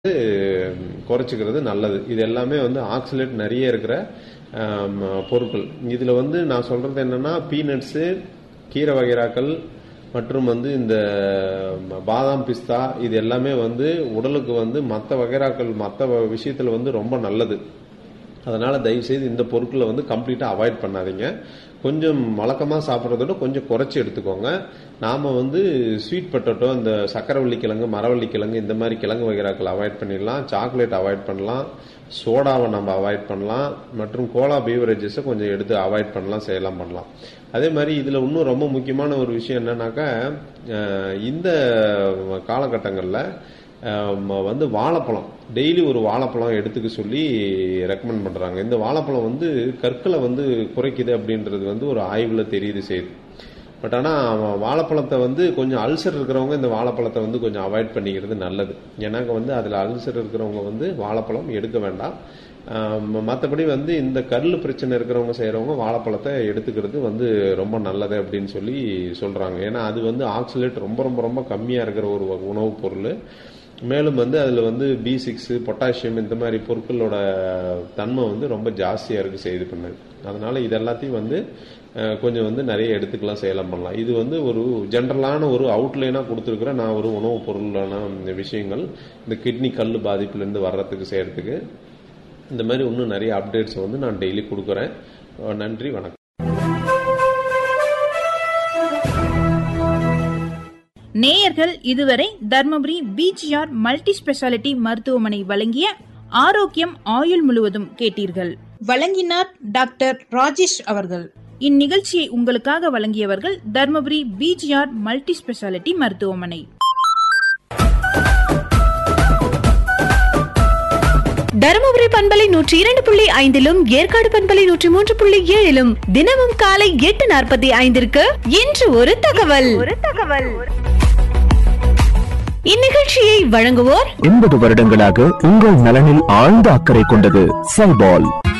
குறைச்சிக்கிறது நல்லது இது எல்லாமே வந்து ஆக்சிலேட் நிறைய இருக்கிற ஆம், பொருட்கள் இதில் வந்து நான் சொல்றது என்னன்னா பீனட்ஸு கீரை வகைராக்கள் மற்றும் வந்து இந்த பாதாம் பிஸ்தா இது எல்லாமே வந்து உடலுக்கு வந்து மற்ற வகைராக்கள் மற்ற விஷயத்தில் வந்து ரொம்ப நல்லது அதனால தயவு செய்து இந்த பொருட்களை வந்து கம்ப்ளீட்டா அவாய்ட் பண்ணாதீங்க கொஞ்சம் வழக்கமாக சாப்பிட்றதோட கொஞ்சம் குறைச்சி எடுத்துக்கோங்க நாம வந்து ஸ்வீட் பொட்டேட்டோ இந்த சக்கரவள்ளி கிழங்கு மரவள்ளி கிழங்கு இந்த மாதிரி கிழங்கு வகைராக்கள் அவாய்ட் பண்ணிடலாம் சாக்லேட் அவாய்ட் பண்ணலாம் சோடாவை நம்ம அவாய்ட் பண்ணலாம் மற்றும் கோலா பீவரேஜஸை கொஞ்சம் எடுத்து அவாய்ட் பண்ணலாம் செய்யலாம் பண்ணலாம் அதே மாதிரி இதில் இன்னும் ரொம்ப முக்கியமான ஒரு விஷயம் என்னன்னாக்கா அஹ், இந்த காலகட்டங்களில் ஆம், வந்து வாழைப்பழம் டெய்லி ஒரு வாழைப்பழம் எடுத்துக்க சொல்லி ரெக்கமெண்ட் பண்றாங்க இந்த வாழைப்பழம் வந்து கற்களை வந்து குறைக்குது அப்படின்றது வந்து ஒரு ஆய்வுல தெரியுது செய்யுது பட் ஆனால் வாழைப்பழத்தை வந்து கொஞ்சம் அல்சர் இருக்கிறவங்க இந்த வாழைப்பழத்தை வந்து கொஞ்சம் அவாய்ட் பண்ணிக்கிறது நல்லது ஏன்னாக்க வந்து அதில் அல்சர் இருக்கிறவங்க வந்து வாழைப்பழம் எடுக்க வேண்டாம் மற்றபடி வந்து இந்த கல் பிரச்சனை இருக்கிறவங்க செய்கிறவங்க வாழைப்பழத்தை எடுத்துக்கிறது வந்து ரொம்ப நல்லது அப்படின்னு சொல்லி சொல்கிறாங்க ஏன்னா அது வந்து ஆக்சிலேட் ரொம்ப ரொம்ப ரொம்ப கம்மியாக இருக்கிற ஒரு வ- உணவுப் பொருள் மேலும் வந்து அதில் வந்து பி சிக்ஸ் பொட்டாசியம் இந்த மாதிரி பொருட்களோட தன்மை வந்து ரொம்ப ஜாஸ்தியாக இருக்கு செய்து பண்ணது அதனால இது எல்லாத்தையும் வந்து அஹ், கொஞ்சம் வந்து நிறைய எடுத்துக்கலாம் செய்யலாம் பண்ணலாம் இது வந்து ஒரு ஜென்ரலான ஒரு அவுட்லைனாக கொடுத்துருக்குற நான் ஒரு உணவுப் பொருளான இந்த விஷயங்கள் இந்த கிட்னி கல் பாதிப்புலேருந்து வர்றதுக்கு செய்யறதுக்கு இந்த மாதிரி இன்னும் நிறைய அப்டேட்ஸ் வந்து நான் டெய்லி கொடுக்குறேன் அஹ், நன்றி வணக்கம் நேயர்கள் இதுவரை தர்மபுரி பிஜிஆர் மல்டி ஸ்பெஷாலிட்டி மருத்துவமனை வழங்கிய ஆரோக்கியம் ஆயுள் முழுவதும் கேட்டீர்கள் வழங்கினார் டாக்டர் ராஜேஷ் அவர்கள் இந்நிகழ்ச்சியை உங்களுக்காக வழங்கியவர்கள் தர்மபுரி பிஜிஆர் மல்டி ஸ்பெஷாலிட்டி மருத்துவமனை தருமபுரி பண்பலை நூற்றி இரண்டு புள்ளி ஐந்திலும் ஏற்காடு பண்பலை நூற்றி மூன்று புள்ளி ஏழிலும் தினமும் காலை எட்டு நாற்பத்தி ஐந்திற்கு இன்று ஒரு தகவல் ஒரு தகவல் இந்நிகழ்ச்சியை வழங்குவோர் எண்பது வருடங்களாக உங்கள் நலனில் ஆழ்ந்த அக்கறை கொண்டது செல்பால்